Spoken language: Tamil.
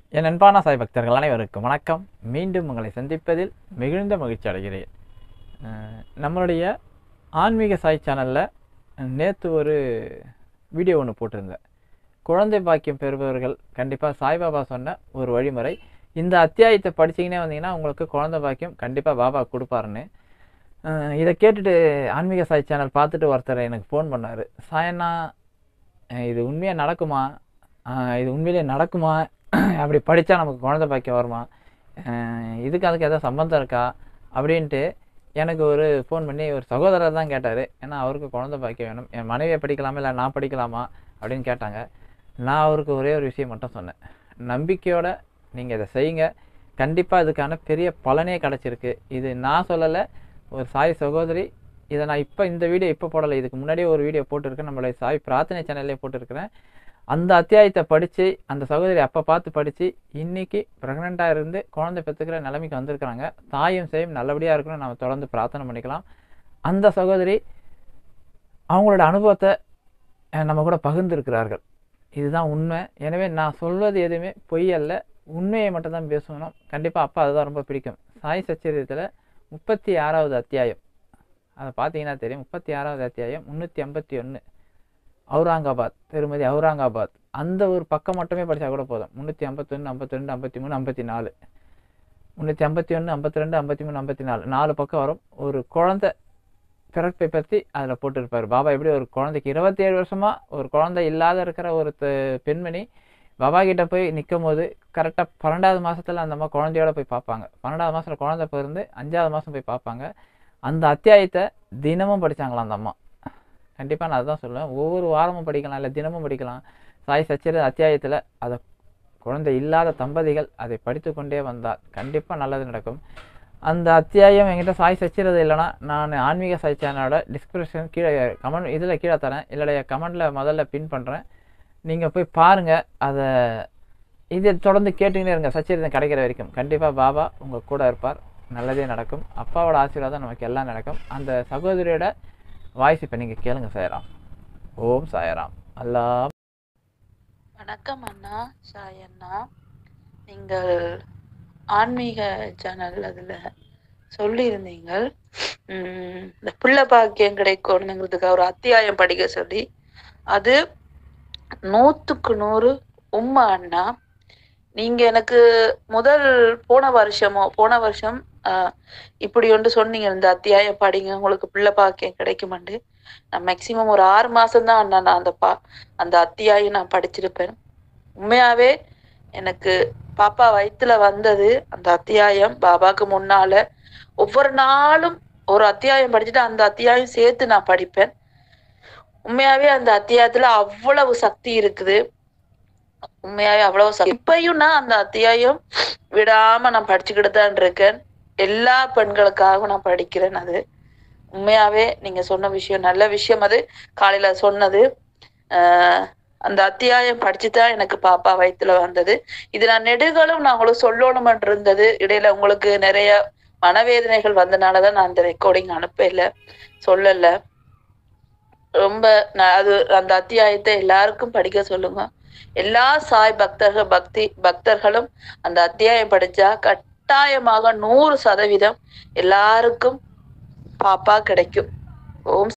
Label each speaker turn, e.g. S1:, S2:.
S1: என் அன்பான சாய் பக்தர்கள் அனைவருக்கும் வணக்கம் மீண்டும் உங்களை சந்திப்பதில் மிகுந்த மகிழ்ச்சி அடைகிறேன் அஹ் நம்மளுடைய ஆன்மீக சாய் சேனலில் நேற்று ஒரு வீடியோ ஒன்று போட்டிருந்தேன் குழந்தை பாக்கியம் பெறுபவர்கள் கண்டிப்பாக சாய்பாபா சொன்ன ஒரு வழிமுறை இந்த அத்தியாயத்தை படிச்சீங்கன்னே வந்தீங்கன்னா உங்களுக்கு குழந்தை பாக்கியம் கண்டிப்பாக பாபா கொடுப்பாருன்னு அஹ் இதை கேட்டுட்டு ஆன்மீக சாய் சேனல் பார்த்துட்டு ஒருத்தர் எனக்கு ஃபோன் பண்ணார் சாயண்ணா அஹ் இது உண்மையாக நடக்குமா அஹ் இது உண்மையிலே நடக்குமா அப்படி படித்தா நமக்கு குழந்தை பாக்கியம் வருமா அஹ் இதுக்கு அதுக்கு எதாவது சம்மந்தம் இருக்கா அப்படின்ட்டு எனக்கு ஒரு ஃபோன் பண்ணி ஒரு சகோதரர் தான் கேட்டார் ஏன்னா அவருக்கு குழந்தை பாக்கியம் வேணும் என் மனைவியை படிக்கலாமா இல்லை நான் படிக்கலாமா அப்படின்னு கேட்டாங்க நான் அவருக்கு ஒரே ஒரு விஷயம் மட்டும் சொன்னேன் நம்பிக்கையோட நீங்கள் இதை செய்யுங்க கண்டிப்பாக இதுக்கான பெரிய பலனே கிடச்சிருக்கு இது நான் சொல்லலை ஒரு சாய் சகோதரி இதை நான் இப்போ இந்த வீடியோ இப்போ போடலை இதுக்கு முன்னாடியே ஒரு வீடியோ போட்டிருக்கேன் நம்மளுடைய சாய் பிரார்த்தனை சேனல்லே போட்டிருக்கிறேன் அந்த அத்தியாயத்தை படித்து அந்த சகோதரி அப்போ பார்த்து படித்து இன்னைக்கு ப்ரெக்னெண்ட்டாக இருந்து குழந்தை பெற்றுக்கிற நிலைமைக்கு வந்திருக்கிறாங்க தாயும் செய்யும் நல்லபடியாக இருக்கணும் நம்ம தொடர்ந்து பிரார்த்தனை பண்ணிக்கலாம் அந்த சகோதரி அவங்களோட அனுபவத்தை அஹ், நம்ம கூட பகிர்ந்திருக்கிறார்கள் இதுதான் உண்மை எனவே நான் சொல்வது எதுவுமே பொய் அல்ல உண்மையை மட்டும் தான் பேசணும் கண்டிப்பாக அப்பா அதுதான் ரொம்ப பிடிக்கும் சாய் சச்சரியத்தில் முப்பத்தி ஆறாவது அத்தியாயம் அதை பார்த்தீங்கன்னா தெரியும் முப்பத்தி ஆறாவது அத்தியாயம் முந்நூற்றி ஐம்பத்தி ஒன்று அவுரங்காபாத் திருமதி அவுரங்காபாத் அந்த ஒரு பக்கம் மட்டுமே படித்தா கூட போதும் முந்நூற்றி ஐம்பத்தொன்று ஐம்பத்தி ரெண்டு ஐம்பத்தி மூணு ஐம்பத்தி நாலு முந்நூற்றி ஐம்பத்தி ஒன்று ஐம்பத்தி ரெண்டு ஐம்பத்தி மூணு ஐம்பத்தி நாலு நாலு பக்கம் வரும் ஒரு குழந்தை பிறப்பை பற்றி அதில் போட்டிருப்பார் பாபா எப்படி ஒரு குழந்தைக்கு இருபத்தி ஏழு வருஷமாக ஒரு குழந்தை இல்லாத இருக்கிற ஒரு த- பெண்மணி பாபா கிட்ட போய் நிற்கும் போது கரெக்டாக பன்னெண்டாவது மாசத்துல அந்த அம்மா குழந்தையோட போய் பார்ப்பாங்க பன்னெண்டாவது மாசத்துல குழந்தை பிறந்து அஞ்சாவது மாதம் போய் பார்ப்பாங்க அந்த அத்தியாயத்தை தினமும் படிச்சாங்களாம் அந்த அம்மா கண்டிப்பாக நான் அதான் சொல்லுவேன் ஒவ்வொரு வாரமும் படிக்கலாம் இல்லை தினமும் படிக்கலாம் சாய் சச்சர அத்தியாயத்தில் அதை குழந்தை இல்லாத தம்பதிகள் அதை படித்து கொண்டே வந்தால் கண்டிப்பாக நல்லது நடக்கும் அந்த அத்தியாயம் என்கிட்ட சாய் சச்சிறது இல்லைன்னா நான் ஆன்மீக சாய் சேனலோட டிஸ்கிரிப்ஷன் கீழே கமெண்ட் இதில் கீழே தரேன் இல்லைடைய கமெண்டில் முதல்ல பின் பண்ணுறேன் நீங்கள் போய் பாருங்கள் அதை இதை தொடர்ந்து கேட்டுக்கிட்டே இருங்க சச்சரிதம் கிடைக்கிற வரைக்கும் கண்டிப்பாக பாபா உங்கள் கூட இருப்பார் நல்லதே நடக்கும் அப்பாவோட ஆசீர்வாதம் நமக்கு எல்லாம் நடக்கும் அந்த சகோதரியோட வாய்ஸ் இப்போ நீங்கள் கேளுங்க சாயராம் ஓம் சாயராம் அல்லா
S2: வணக்கம் அண்ணா சாய் அண்ணா நீங்கள் ஆன்மீக சேனல் அதில் சொல்லியிருந்தீங்கள் உம், இந்த பிள்ளை பாக்கியம் கிடைக்கணுங்கிறதுக்கு ஒரு அத்தியாயம் படிக்க சொல்லி அது நூற்றுக்கு நூறு உண்மை அண்ணா நீங்க எனக்கு முதல் போன வருஷமோ போன வருஷம் ஆஹ், இப்படி ஒன்று சொன்னீங்க இந்த அத்தியாயம் படிங்க உங்களுக்கு பிள்ளை பாக்கியம் கிடைக்குமாண்டு நான் மேக்சிமம் ஒரு ஆறு மாசம்தான் அண்ணா நான் அந்த பா அந்த அத்தியாயம் நான் படிச்சிருப்பேன் உண்மையாவே எனக்கு பாப்பா வயித்துல வந்தது அந்த அத்தியாயம் பாபாக்கு முன்னால ஒவ்வொரு நாளும் ஒரு அத்தியாயம் படிச்சுட்டு அந்த அத்தியாயம் சேர்த்து நான் படிப்பேன் உண்மையாவே அந்த அத்தியாயத்துல அவ்வளவு சக்தி இருக்குது உண்மையாவே அவ்வளவு சக்தி இப்பயும் நான் அந்த அத்தியாயம் விடாம நான் படிச்சுக்கிட்டு தான் இருக்கேன் எல்லா பெண்களுக்காகவும் நான் படிக்கிறேன் அது உண்மையாவே நீங்க சொன்ன விஷயம் நல்ல விஷயம் அது காலையில சொன்னது ஆஹ் அந்த அத்தியாயம் படிச்சுதான் எனக்கு பாப்பா வயித்துல வந்தது இது நான் நெடுகளும் நான் உங்களுக்கு சொல்லணும்னு இருந்தது இடையில உங்களுக்கு நிறைய மனவேதனைகள் வந்தனாலதான் நான் அந்த ரெக்கார்டிங் அனுப்பல சொல்லல ரொம்ப நான் அது அந்த அத்தியாயத்தை எல்லாருக்கும் படிக்க சொல்லுங்க எல்லா சாய் பக்தர்கள் பக்தி பக்தர்களும் அந்த அத்தியாயம் படிச்சா கட்டாயமாக நூறு சதவீதம் எல்லாருக்கும் பாப்பா கிடைக்கும் ஓம்